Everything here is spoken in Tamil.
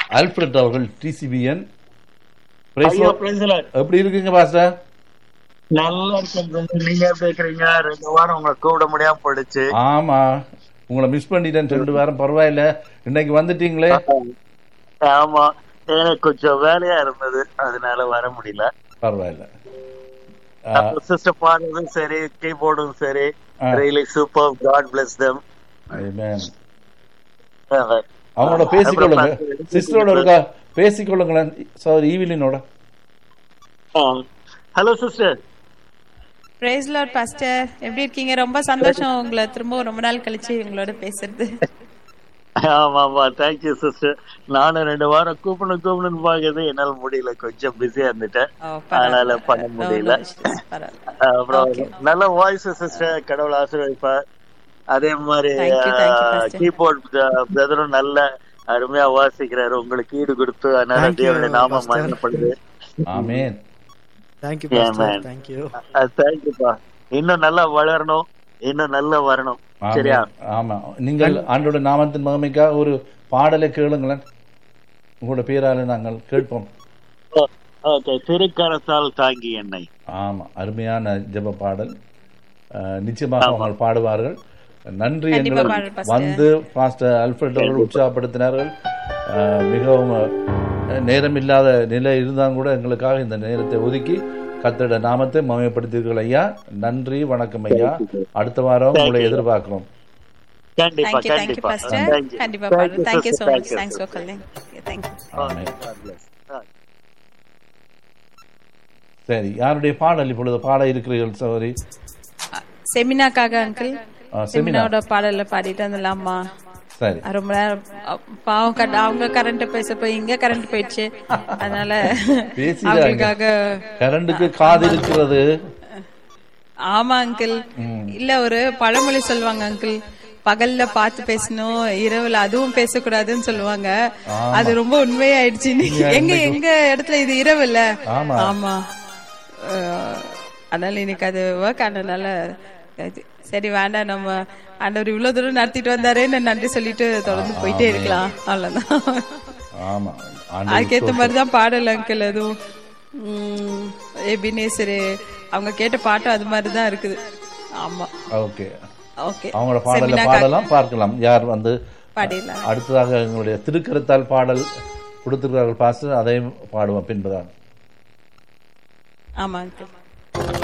அல்ஃபிரட் அவர்கள் டிசிபிஎன் ஐயோ praise the Lord. எப்படி இருக்குங்க பாஸ்டர் நல்லா இருக்கேன் brother. நீங்க எப்படி இருக்கிறீங்க ரெண்டு வாரம் உங்களை கூப்பிட முடியாம போயிடுச்சு ஆமா உங்களை மிஸ் பண்ணிட்டேன் ரெண்டு வாரம் பரவாயில்ல இன்னைக்கு வந்துட்டீங்களே ஆமா எனக்கு கொஞ்சம் வேலையா இருந்தது அதனால வர முடியல பரவாயில்ல சிஸ்டர் பாடுறதும் சரி கீபோர்டும் சரி ஆ. Really super God bless them Amen. அவங்களோட பேசிக்கொள்ளுங்க சிஸ்டரோட இருக்கா பேசிக்கொள்ளுங்களேன் சார் ஈவிலினோட hello sister praise lord pastor எப்படி இருக்கீங்க ரொம்ப சந்தோஷம் உங்களை திரும்ப ரொம்ப நாள் கழிச்சு உங்களோட பேசுறது ஆமா ஆமா தேங்க்யூ சிஸ்டர் நானும் ரெண்டு வாரம் கூப்பிடணும் கூப்பிடணும்னு பாக்குறது என்னால முடியல கொஞ்சம் பிஸியா இருந்துட்டேன் ஓ, அதனால பரவாயில்ல. பண்ண No, முடியல no issues. பரவாயில்ல. அப்புறம் Okay. நல்ல வாய்ஸ் சிஸ்டர் கடவுள் ஆசீர்வதிப்பார் அதே மாதிரி Thank you, thank you, Pastor. Keyboard பிரதரும் நல்ல அருமையா வாசிக்கிறாரு உங்களுக்கு ஈடு கொடுத்து அதனால Thank you, தேவனுடைய நாமம் Pastor. மகிமைப்படுது ஆமேன் thank you Yeah, pastor man. Thank you தேங்க்யூப்பா இன்னும் நல்லா வளரணும் இன்னும் நல்லா வரணும் சரியா ஆமென். ஆமா நீங்கள் ஆண்டோட நாமத்தின் மகிமைக்காக ஒரு பாடலை கேளுங்களேன் உங்களோட பேரால நாங்கள் கேட்போம் ஓகே திருக்கரத்தால் தாங்கி என்னை ஆமா அருமையான ஜெப பாடல் அஹ், நிச்சயமாக அவங்க பாடுவார்கள் நன்றி கண்டிப்பா எங்களை பாடுறேன், Pastor. வந்து பாஸ்டர் அல்ஃபிரட் அவர்கள் உற்சாகப்படுத்தினார்கள் அஹ், மிகவும் அஹ், நேரமில்லாத நிலை இருந்தாலும் கூட எங்களுக்காக இந்த நேரத்தை ஒதுக்கி கத்தோட நாமத்தை மகிமைப்படுத்தீர்கள் ஐயா நன்றி வணக்கம் ஐயா அடுத்த வாரம் உங்களை எதிர்பார்க்கிறோம் கண்டிப்பா Thank you, thank you, கண்டிப்பா Pastor. Thank you. கண்டிப்பா Thank பாடுறேன். you, Thank you so sister. much. Thank you, Thanks for sister. calling. Yeah, thank you. Amen. God bless. Ah. சரி யாருடைய பாடல் இப்பொழுது பாட இருக்கிறீர்கள் சகோதரி செமினாக்காக அங்கிள் ஆ, செமினா செமினாவோட பாடல்ல பாடிட்டு வந்துடலாமா சரி ரொம்ப நேரம் அ, பாவம் கட்ட அவங்க கரண்ட் பேச போய் இங்க கரண்ட் போயிடுச்சு அதனால பேசிட்டாங்க. அவங்களுக்காக கரண்டுக்கு காது இருக்கிறது ஆமா அங்கிள் இல்ல ஒரு பழமொழி சொல்லுவாங்க அங்கிள் பகல்ல பார்த்து பேசணும் இரவுல அதுவும் பேசக்கூடாதுன்னு சொல்லுவாங்க அது ரொம்ப உண்மையாயிடுச்சு இன்னைக்கு. எங்க எங்க இடத்துல இது இரவு இல்ல ஆமா. ஆமா அஹ், அதனால இன்னைக்கு அது ஒர்க் ஆனதுனால இது. சரி வேண்டாம் நம்ம ஆண்டவர் இவ்வளவு தூரம் நடத்திட்டு வந்தாரேன்னு நன்றி சொல்லிட்டு தொடர்ந்து போயிட்டே இருக்கலாம் அவ்வளவுதான் ஆமா ஆண்டவர் அதுக்கேத்த மாதிரிதான் பாடல் அங்கிள் அதுவும் உம், எபினேசரு அவங்க கேட்ட பாட்டும் அது மாதிரிதான் இருக்குது ஆமா ஓகே ஓகே அவங்களோட பாடலை செமினா பாடலாம் பார்க்கலாம் யார் வந்து பாடிடலாம் அடுத்ததாக எங்களுடைய திருக்கரத்தால் பாடல் கொடுத்திருக்கிறார்கள் பாஸ்டர் அதையும் பாடுவோம் பின்புதான் ஆமா அங்கிள்